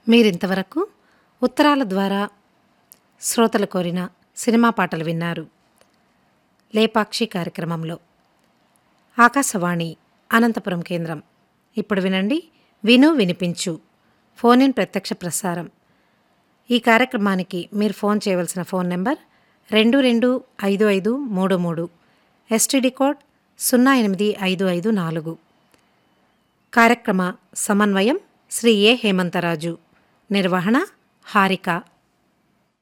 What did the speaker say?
మీరింతవరకు ఉత్తరాల ద్వారా శ్రోతలు కోరిన సినిమా పాటలు విన్నారు లేపాక్షి కార్యక్రమంలో ఆకాశవాణి అనంతపురం కేంద్రం ఇప్పుడు వినండి విను వినిపించు ఫోన్ ఇన్ ప్రత్యక్ష ప్రసారం ఈ కార్యక్రమానికి మీరు ఫోన్ చేయవలసిన ఫోన్ నెంబర్ రెండు రెండు ఐదు ఐదు మూడు మూడు ఎస్టీడీ కోడ్ సున్నా ఎనిమిది ఐదు ఐదు నాలుగు కార్యక్రమ సమన్వయం శ్రీ ఏ హేమంతరాజు నిర్వహణ హారిక